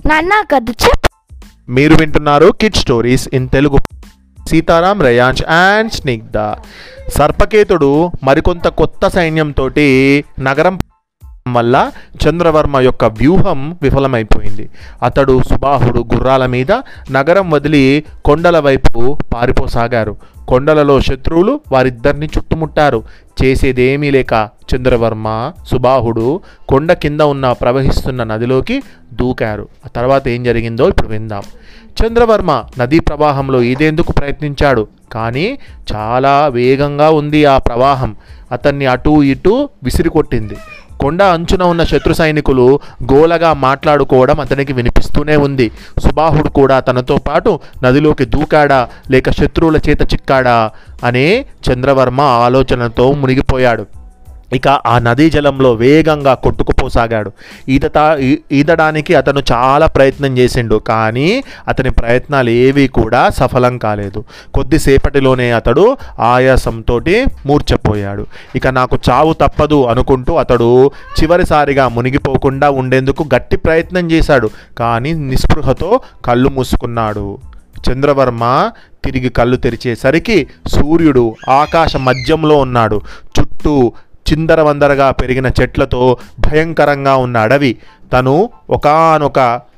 నాన్న కథ చెప్ మీరు వింటున్నారు kid stories in Telugu Sitaram Rayansh and Snigdha సర్పకేతుడు మరికొంత కొత్త సైన్యంతో నగరం వల్ల చంద్రవర్మ యొక్క వ్యూహం విఫలమైపోయింది అతడు సుబాహుడు గుర్రాల మీద నగరం వదిలి కొండల వైపు పారిపోసాగారు కొండలలో శత్రువులు వారిద్దరిని చుట్టుముట్టారు చేసేదేమీ లేక చంద్రవర్మ సుబాహుడు కొండ కింద ఉన్న ప్రవహిస్తున్న నదిలోకి దూకారు ఆ తర్వాత ఏం జరిగిందో ఇప్పుడు విందాం చంద్రవర్మ నదీ ప్రవాహంలో ఈదేందుకు ప్రయత్నించాడు కానీ చాలా వేగంగా ఉంది ఆ ప్రవాహం అతన్ని అటూ ఇటూ విసిరికొట్టింది కొండ అంచున ఉన్న శత్రు సైనికులు గోలగా మాట్లాడుకోవడం అతనికి వినిపిస్తూనే ఉంది సుబాహుడు కూడా తనతో పాటు నదిలోకి దూకాడా లేక శత్రువుల చేత చిక్కాడా అనే చంద్రవర్మ ఆలోచనతో మునిగిపోయాడు ఇక ఆ నదీ జలంలో వేగంగా కొట్టుకుపోసాగాడు ఈత ఈదడానికి అతను చాలా ప్రయత్నం చేసిండు కానీ అతని ప్రయత్నాలు ఏవి కూడా సఫలం కాలేదు కొద్దిసేపటిలోనే అతడు ఆయాసంతో మూర్చపోయాడు ఇక నాకు చావు తప్పదు అనుకుంటూ అతడు చివరిసారిగా మునిగిపోకుండా ఉండేందుకు గట్టి ప్రయత్నం చేశాడు కానీ నిస్పృహతో కళ్ళు మూసుకున్నాడు చంద్రవర్మ తిరిగి కళ్ళు తెరిచేసరికి సూర్యుడు ఆకాశ మధ్యంలో ఉన్నాడు చుట్టూ చిందరవందరగా పెరిగిన చెట్లతో భయంకరంగా ఉన్న అడవి తను ఒకానొక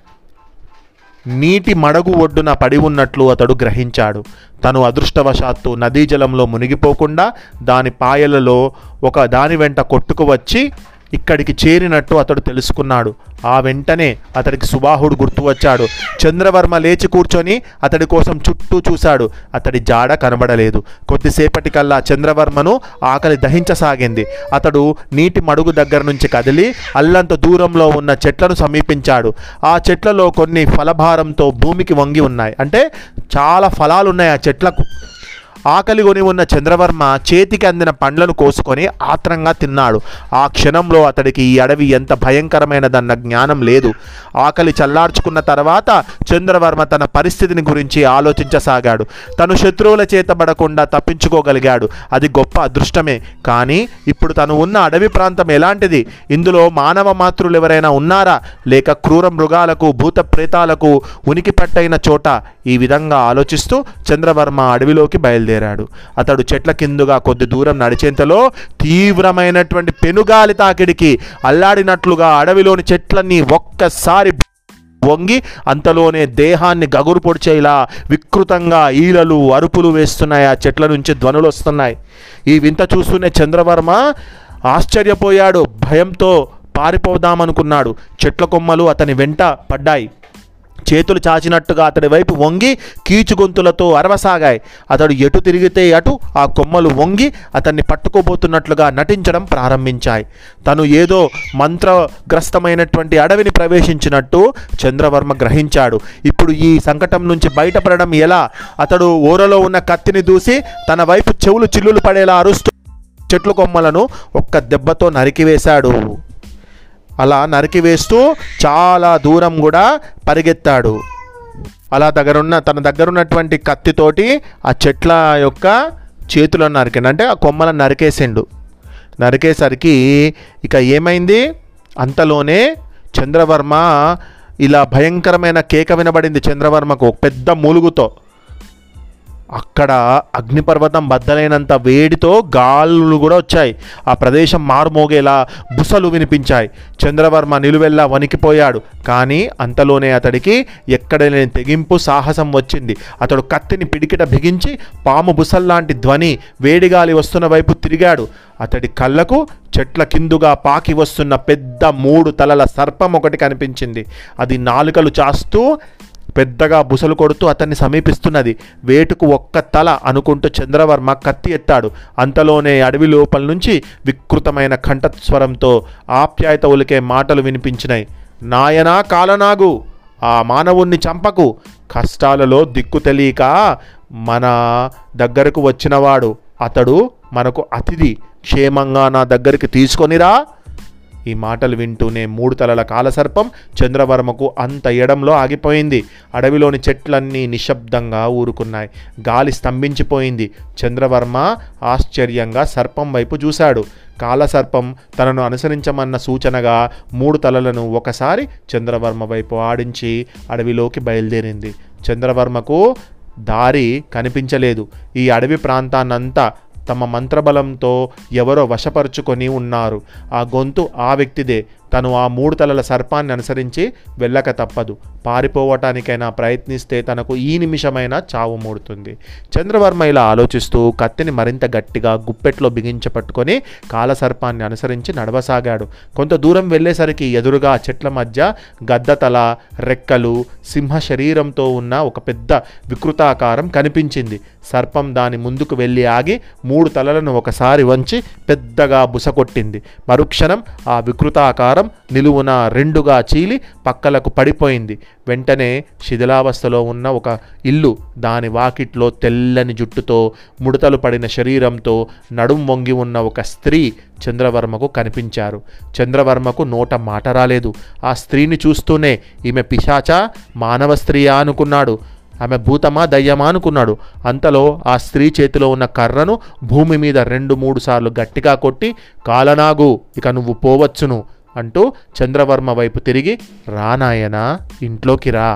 నీటి మడగు ఒడ్డున పడి ఉన్నట్లు అతడు గ్రహించాడు తను అదృష్టవశాత్తు నదీ జలంలో మునిగిపోకుండా దాని పాయలలో ఒక దాని వెంట కొట్టుకు వచ్చి ఇక్కడికి చేరినట్టు అతడు తెలుసుకున్నాడు ఆ వెంటనే అతడికి సుబాహుడు గుర్తు వచ్చాడు చంద్రవర్మ లేచి కూర్చొని అతడి కోసం చుట్టూ చూశాడు అతడి జాడ కనబడలేదు కొద్దిసేపటికల్లా చంద్రవర్మను ఆకలి దహించసాగింది అతడు నీటి మడుగు దగ్గర నుంచి కదిలి అల్లంత దూరంలో ఉన్న చెట్లను సమీపించాడు ఆ చెట్లలో కొన్ని ఫలభారంతో భూమికి వంగి ఉన్నాయి అంటే చాలా ఫలాలు ఉన్నాయి ఆ చెట్లకు ఆకలి కొని ఉన్న చంద్రవర్మ చేతికి అందిన పండ్లను కోసుకొని ఆత్రంగా తిన్నాడు ఆ క్షణంలో అతడికి ఈ అడవి ఎంత భయంకరమైనదన్న జ్ఞానం లేదు ఆకలి చల్లార్చుకున్న తర్వాత చంద్రవర్మ తన పరిస్థితిని గురించి ఆలోచించసాగాడు తను శత్రువుల చేతబడకుండా తప్పించుకోగలిగాడు అది గొప్ప అదృష్టమే కానీ ఇప్పుడు తను ఉన్న అడవి ప్రాంతం ఎలాంటిది ఇందులో మానవ మాతృలు ఎవరైనా ఉన్నారా లేక క్రూర మృగాలకు భూత ప్రేతాలకు ఉనికి పట్టైన చోట ఈ విధంగా ఆలోచిస్తూ చంద్రవర్మ అడవిలోకి బయలుదేరాడు అతడు చెట్ల కిందుగా కొద్ది దూరం నడిచేంతలో తీవ్రమైనటువంటి పెనుగాలి తాకిడికి అల్లాడినట్లుగా అడవిలోని చెట్లన్నీ ఒక్కసారి వంగి అంతలోనే దేహాన్ని గగురు పొడిచేలా వికృతంగా ఈలలు అరుపులు వేస్తున్నాయి ఆ చెట్ల నుంచి ధ్వనులు వస్తున్నాయి ఈ వింత చూస్తూనే చంద్రవర్మ ఆశ్చర్యపోయాడు భయంతో పారిపోదామనుకున్నాడు చెట్ల కొమ్మలు అతని వెంట పడ్డాయి చేతులు చాచినట్టుగా అతడి వైపు వంగి కీచు గొంతులతో అరవసాగాయి అతడు ఎటు తిరిగితే అటు ఆ కొమ్మలు వంగి అతన్ని పట్టుకోబోతున్నట్లుగా నటించడం ప్రారంభించాయి తను ఏదో మంత్రగ్రస్తమైనటువంటి అడవిని ప్రవేశించినట్టు చంద్రవర్మ గ్రహించాడు ఇప్పుడు ఈ సంకటం నుంచి బయటపడడం ఎలా అతడు ఊరలో ఉన్న కత్తిని దూసి తన వైపు చెవులు చిల్లులు పడేలా అరుస్తూ చెట్ల కొమ్మలను ఒక్క దెబ్బతో నరికివేశాడు అలా నరికివేస్తూ చాలా దూరం కూడా పరిగెత్తాడు అలా దగ్గరున్న తన దగ్గరున్నటువంటి కత్తితోటి ఆ చెట్ల యొక్క చేతులను నరికిండు అంటే ఆ కొమ్మలను నరికేసిండు నరికేసరికి ఇక ఏమైంది అంతలోనే చంద్రవర్మ ఇలా భయంకరమైన కేక వినబడింది చంద్రవర్మకు ఒక పెద్ద మూలుగుతో అక్కడ అగ్నిపర్వతం బద్దలైనంత వేడితో గాలులు కూడా వచ్చాయి ఆ ప్రదేశం మారుమోగేలా బుసలు వినిపించాయి చంద్రవర్మ నిలువెల్లా వణికిపోయాడు కానీ అంతలోనే అతడికి ఎక్కడ లేని తెగింపు సాహసం వచ్చింది అతడు కత్తిని పిడికిట బిగించి పాము బుసల్లాంటి ధ్వని వేడిగాలి వస్తున్న వైపు తిరిగాడు అతడి కళ్ళకు చెట్ల కిందుగా పాకి వస్తున్న పెద్ద మూడు తలల సర్పం ఒకటి కనిపించింది అది నాలుకలు చాస్తూ పెద్దగా బుసలు కొడుతూ అతన్ని సమీపిస్తున్నది వేటుకు ఒక్క తల అనుకుంటూ చంద్రవర్మ కత్తి ఎత్తాడు అంతలోనే అడవి లోపల నుంచి వికృతమైన కంఠస్వరంతో ఆప్యాయత ఉలికే మాటలు వినిపించినాయి నాయనా కాలనాగు ఆ మానవుణ్ణి చంపకు కష్టాలలో దిక్కు తెలియక మన దగ్గరకు వచ్చినవాడు అతడు మనకు అతిథి క్షేమంగా నా దగ్గరికి తీసుకొనిరా ఈ మాటలు వింటూనే మూడు తలల కాలసర్పం చంద్రవర్మకు అంత ఎడంలో ఆగిపోయింది అడవిలోని చెట్లన్నీ నిశ్శబ్దంగా ఊరుకున్నాయి గాలి స్తంభించిపోయింది చంద్రవర్మ ఆశ్చర్యంగా సర్పం వైపు చూశాడు కాలసర్పం తనను అనుసరించమన్న సూచనగా మూడు తలలను ఒకసారి చంద్రవర్మ వైపు ఆడించి అడవిలోకి బయలుదేరింది చంద్రవర్మకు దారి కనిపించలేదు ఈ అడవి ప్రాంతాన్నంతా తమ మంత్రబలంతో ఎవరో వశపరుచుకొని ఉన్నారు ఆ గొంతు ఆ వ్యక్తిదే తను ఆ మూడు తలల సర్పాన్ని అనుసరించి వెళ్ళక తప్పదు పారిపోవటానికైనా ప్రయత్నిస్తే తనకు ఈ నిమిషమైనా చావు మూడుతుంది చంద్రవర్మ ఇలా ఆలోచిస్తూ కత్తిని మరింత గట్టిగా గుప్పెట్లో బిగించి పట్టుకొని కాలసర్పాన్ని అనుసరించి నడవసాగాడు కొంత దూరం వెళ్ళేసరికి ఎదురుగా చెట్ల మధ్య గద్దతల రెక్కలు సింహ శరీరంతో ఉన్న ఒక పెద్ద వికృతాకారం కనిపించింది సర్పం దాని ముందుకు వెళ్ళి ఆగి మూడు తలలను ఒకసారి వంచి పెద్దగా బుసకొట్టింది మరుక్షణం ఆ వికృతాకారం నిలువున రెండుగా చీలి పక్కలకు పడిపోయింది వెంటనే శిథిలావస్థలో ఉన్న ఒక ఇల్లు దాని వాకిట్లో తెల్లని జుట్టుతో ముడతలు పడిన శరీరంతో నడుం వంగి ఉన్న ఒక స్త్రీ చంద్రవర్మకు కనిపించారు చంద్రవర్మకు నోట మాట రాలేదు ఆ స్త్రీని చూస్తూనే ఈమె పిశాచా మానవ స్త్రీయా అనుకున్నాడు ఆమె భూతమా దయ్యమా అనుకున్నాడు అంతలో ఆ స్త్రీ చేతిలో ఉన్న కర్రను భూమి మీద రెండు మూడు సార్లు గట్టిగా కొట్టి కాలనాగు ఇక నువ్వు పోవచ్చును అంటూ చంద్రవర్మ వైపు తిరిగి రానాయనా ఇంట్లోకి రా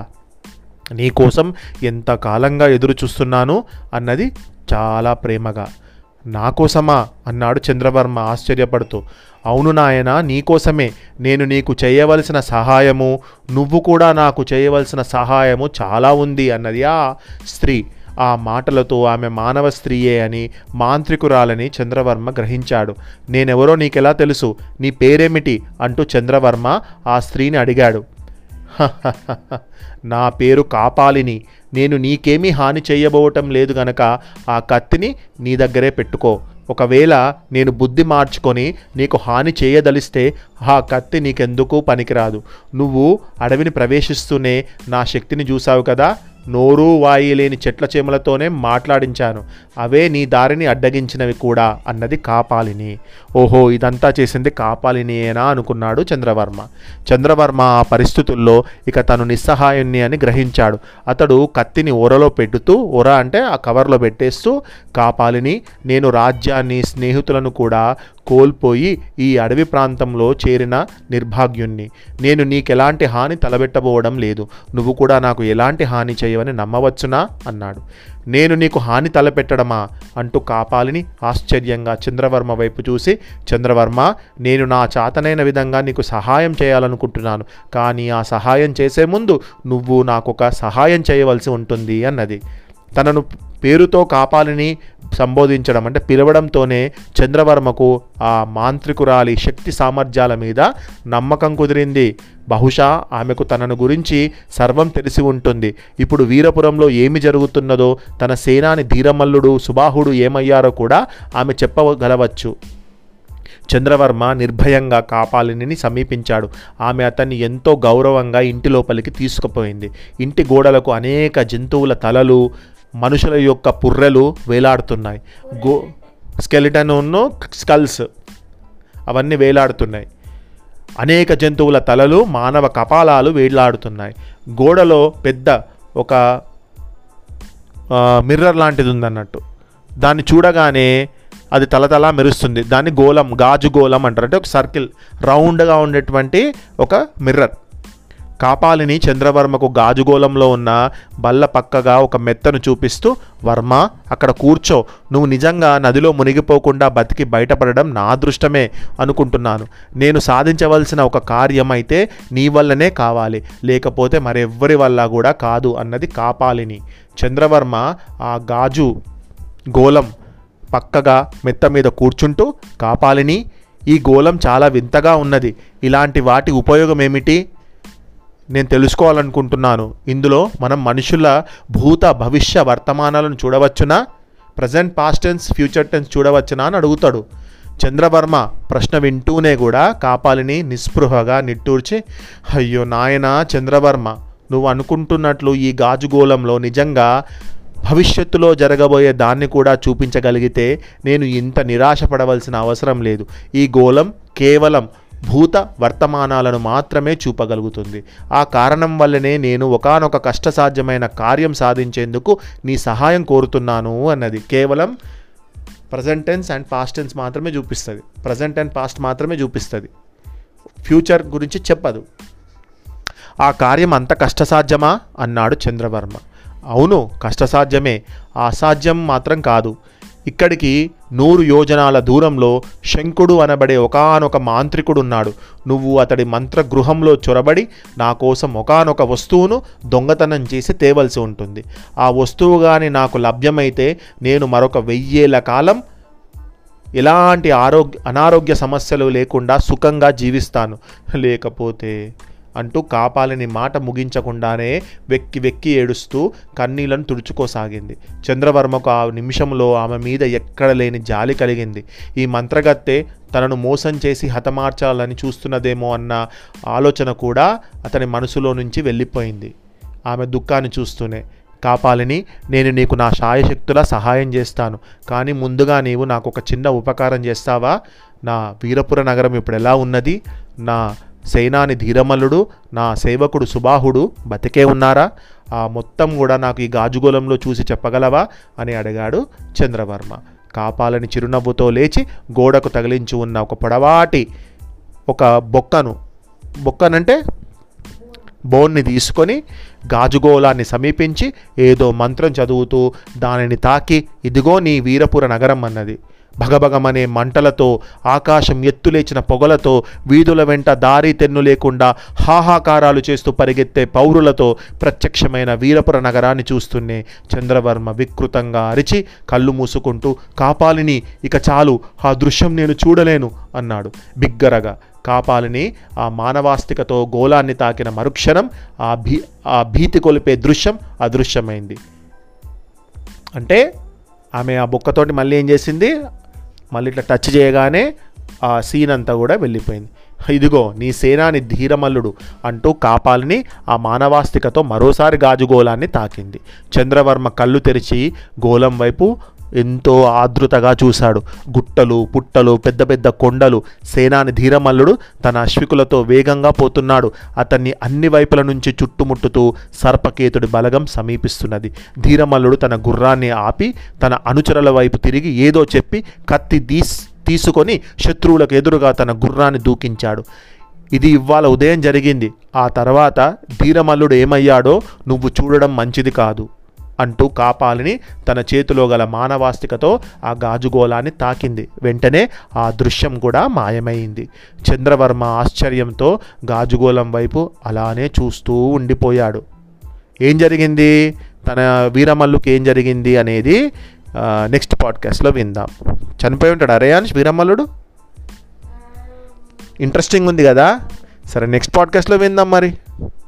నీకోసం ఎంత కాలంగా ఎదురు చూస్తున్నాను అన్నది చాలా ప్రేమగా నా కోసమా అన్నాడు చంద్రవర్మ ఆశ్చర్యపడుతూ అవును నాయన నీకోసమే నేను నీకు చేయవలసిన సహాయము నువ్వు కూడా నాకు చేయవలసిన సహాయము చాలా ఉంది అన్నది ఆ స్త్రీ ఆ మాటలతో ఆమె మానవ స్త్రీయే అని మాంత్రికురాలని చంద్రవర్మ గ్రహించాడు నేనెవరో నీకెలా తెలుసు నీ పేరేమిటి అంటూ చంద్రవర్మ ఆ స్త్రీని అడిగాడు నా పేరు కాపాలిని నేను నీకేమీ హాని చేయబోవటం లేదు గనక ఆ కత్తిని నీ దగ్గరే పెట్టుకో ఒకవేళ నేను బుద్ధి మార్చుకొని నీకు హాని చేయదలిస్తే ఆ కత్తి నీకెందుకు పనికిరాదు నువ్వు అడవిని ప్రవేశిస్తూనే నా శక్తిని చూసావు కదా నోరు వాయి లేని చెట్ల చేమలతోనే మాట్లాడించాను అవే నీ దారిని అడ్డగించినవి కూడా అన్నది కాపాలిని ఓహో ఇదంతా చేసింది కాపాలినియేనా అనుకున్నాడు చంద్రవర్మ చంద్రవర్మ ఆ పరిస్థితుల్లో ఇక తను నిస్సహాయుణ్ణి అని గ్రహించాడు అతడు కత్తిని ఒరలో పెట్టుతూ ఒర అంటే ఆ కవర్లో పెట్టేస్తూ కాపాలిని నేను రాజ్యాన్ని స్నేహితులను కూడా కోల్పోయి ఈ అడవి ప్రాంతంలో చేరిన నిర్భాగ్యుణ్ణి నేను నీకెలాంటి హాని తలబెట్టబోవడం లేదు నువ్వు కూడా నాకు ఎలాంటి హాని చేయవని నమ్మవచ్చునా అన్నాడు నేను నీకు హాని తలపెట్టడమా అంటూ కాపాలిని ఆశ్చర్యంగా చంద్రవర్మ వైపు చూసి చంద్రవర్మ నేను నా చాతనైన విధంగా నీకు సహాయం చేయాలనుకుంటున్నాను కానీ ఆ సహాయం చేసే ముందు నువ్వు నాకు ఒక సహాయం చేయవలసి ఉంటుంది అన్నది తనను పేరుతో కాపాలిని సంబోధించడం అంటే పిలవడంతోనే చంద్రవర్మకు ఆ మాంత్రికురాలి శక్తి సామర్థ్యాల మీద నమ్మకం కుదిరింది బహుశా ఆమెకు తనను గురించి సర్వం తెలిసి ఉంటుంది ఇప్పుడు వీరపురంలో ఏమి జరుగుతున్నదో తన సేనాని ధీరమల్లుడు సుబాహుడు ఏమయ్యారో కూడా ఆమె చెప్పగలవచ్చు చంద్రవర్మ నిర్భయంగా కాపాలిని సమీపించాడు ఆమె అతన్ని ఎంతో గౌరవంగా ఇంటి లోపలికి తీసుకుపోయింది ఇంటి గోడలకు అనేక జంతువుల తలలు మనుషుల యొక్క పుర్రెలు వేలాడుతున్నాయి గో స్కెలిటన్ స్కల్స్ అవన్నీ వేలాడుతున్నాయి అనేక జంతువుల తలలు మానవ కపాలాలు వేలాడుతున్నాయి గోడలో పెద్ద ఒక మిర్రర్ లాంటిది ఉందన్నట్టు దాన్ని చూడగానే అది తలతల మెరుస్తుంది దాన్ని గోళం గాజు గోళం అంటారు అంటే ఒక సర్కిల్ రౌండ్గా ఉండేటువంటి ఒక మిర్రర్ కాపాలిని చంద్రవర్మకు గాజుగోళంలో ఉన్న బల్ల పక్కగా ఒక మెత్తను చూపిస్తూ వర్మ అక్కడ కూర్చో నువ్వు నిజంగా నదిలో మునిగిపోకుండా బతికి బయటపడడం నా అదృష్టమే అనుకుంటున్నాను నేను సాధించవలసిన ఒక కార్యం అయితే నీ వల్లనే కావాలి లేకపోతే మరెవ్వరి వల్ల కూడా కాదు అన్నది కాపాలిని చంద్రవర్మ ఆ గాజు గోళం పక్కగా మెత్త మీద కూర్చుంటూ కాపాలిని ఈ గోళం చాలా వింతగా ఉన్నది ఇలాంటి వాటి ఉపయోగం ఏమిటి నేను తెలుసుకోవాలనుకుంటున్నాను ఇందులో మనం మనుషుల భూత భవిష్య వర్తమానాలను చూడవచ్చునా present past tense future tense చూడవచ్చునా అని అడుగుతాడు చంద్రవర్మ ప్రశ్న వింటూనే కూడా కాపాలిని నిస్పృహగా నిట్టూర్చి అయ్యో నాయన చంద్రవర్మ నువ్వు అనుకుంటున్నట్లు ఈ గాజుగోళంలో నిజంగా భవిష్యత్తులో జరగబోయే దాన్ని కూడా చూపించగలిగితే నేను ఇంత నిరాశ పడవలసిన అవసరం లేదు ఈ గోళం కేవలం భూత వర్తమానాలను మాత్రమే చూపగలుగుతుంది ఆ కారణం వల్లనే నేను ఒకానొక కష్టసాధ్యమైన కార్యం సాధించేందుకు నీ సహాయం కోరుతున్నాను అన్నది కేవలం present tense and past tense మాత్రమే చూపిస్తుంది ప్రజెంట్ అండ్ పాస్ట్ మాత్రమే చూపిస్తుంది ఫ్యూచర్ గురించి చెప్పదు ఆ కార్యం అంత కష్టసాధ్యమా అన్నాడు చంద్రవర్మ అవును కష్టసాధ్యమే అసాధ్యం మాత్రం కాదు ఇక్కడికి నూరు యోజనాల దూరంలో శంకుడు అనబడే ఒకానొక మాంత్రికుడు ఉన్నాడు నువ్వు అతడి మంత్రగృహంలో చొరబడి నా కోసం ఒకానొక వస్తువును దొంగతనం చేసి తేవలసి ఉంటుంది ఆ వస్తువు కానీ నాకు లభ్యమైతే నేను మరొక వెయ్యేళ్ల కాలం ఎలాంటి ఆరోగ్య అనారోగ్య సమస్యలు లేకుండా సుఖంగా జీవిస్తాను లేకపోతే అంటూ కాపాలని మాట ముగించకుండానే వెక్కి వెక్కి ఏడుస్తూ కన్నీళ్లను తుడుచుకోసాగింది చంద్రవర్మకు ఆ నిమిషంలో ఆమె మీద ఎక్కడ లేని జాలి కలిగింది ఈ మంత్రగత్తె తనను మోసం చేసి హతమార్చాలని చూస్తున్నదేమో అన్న ఆలోచన కూడా అతని మనసులో నుంచి వెళ్ళిపోయింది ఆమె దుఃఖాన్ని చూస్తూనే కాపాలని నేను నీకు నా శాయశక్తులా సహాయం చేస్తాను కానీ ముందుగా నీవు నాకు ఒక చిన్న ఉపకారం చేస్తావా నా వీరపుర నగరం ఇప్పుడు ఎలా ఉన్నది నా సేనాని ధీరమల్లుడు నా సేవకుడు సుబాహుడు బతికే ఉన్నారా ఆ మొత్తం కూడా నాకు ఈ గాజుగోళంలో చూసి చెప్పగలవా అని అడిగాడు చంద్రవర్మ కాపాలని చిరునవ్వుతో లేచి గోడకు తగిలించి ఉన్న ఒక పొడవాటి ఒక బొక్కను బొక్కనంటే బోన్ని తీసుకొని గాజుగోళాన్ని సమీపించి ఏదో మంత్రం చదువుతూ దానిని తాకి ఇదిగో నీ వీరపుర నగరం అన్నది భగభగమనే మంటలతో ఆకాశం ఎత్తులేచిన పొగలతో వీధుల వెంట దారి తెన్ను లేకుండా హాహాకారాలు చేస్తూ పరిగెత్తే పౌరులతో ప్రత్యక్షమైన వీరపుర నగరాన్ని చూస్తూనే చంద్రవర్మ వికృతంగా అరిచి కళ్ళు మూసుకుంటూ కాపాలిని ఇక చాలు ఆ దృశ్యం నేను చూడలేను అన్నాడు బిగ్గరగా కాపాలిని ఆ మానవాస్తికతో గోళాన్ని తాకిన మరుక్షణం ఆ భీ ఆ భీతి కొలిపే దృశ్యం అదృశ్యమైంది అంటే ఆమె ఆ బొక్కతోటి మళ్ళీ ఏం చేసింది మళ్ళీ ఇట్లా టచ్ చేయగానే ఆ సీన్ అంతా కూడా వెళ్ళిపోయింది ఇదిగో నీ సేనాని ధీరమల్లుడు అంటూ కాపాలని ఆ మానవాస్తికతో మరోసారి గాజు గోళాన్ని తాకింది చంద్రవర్మ కళ్ళు తెరిచి గోళం వైపు ఎంతో ఆదృతగా చూశాడు గుట్టలు పుట్టలు పెద్ద పెద్ద కొండలు సేనాని ధీరమల్లుడు తన అశ్వికులతో వేగంగా పోతున్నాడు అతన్ని అన్ని వైపుల నుంచి చుట్టుముట్టుతూ సర్పకేతుడి బలగం సమీపిస్తున్నది ధీరమల్లుడు తన గుర్రాన్ని ఆపి తన అనుచరుల వైపు తిరిగి ఏదో చెప్పి కత్తి తీస్ తీసుకొని శత్రువులకు ఎదురుగా తన గుర్రాన్ని దూకించాడు ఇది ఇవాళ ఉదయం జరిగింది ఆ తర్వాత ధీరమల్లుడు ఏమయ్యాడో నువ్వు చూడడం మంచిది కాదు అంటూ కాపాలిని తన చేతిలో గల మానవాస్తికతో ఆ గాజుగోళాన్ని తాకింది వెంటనే ఆ దృశ్యం కూడా మాయమైంది చంద్రవర్మ ఆశ్చర్యంతో గాజుగోళం వైపు అలానే చూస్తూ ఉండిపోయాడు ఏం జరిగింది తన వీరమల్లుకి ఏం జరిగింది అనేది నెక్స్ట్ పాడ్కాస్ట్లో విందాం చనిపోయి ఉంటాడు అరేయాన్స్ వీరమల్లుడు ఇంట్రెస్టింగ్ ఉంది కదా సరే నెక్స్ట్ పాడ్కాస్ట్లో విందాం మరి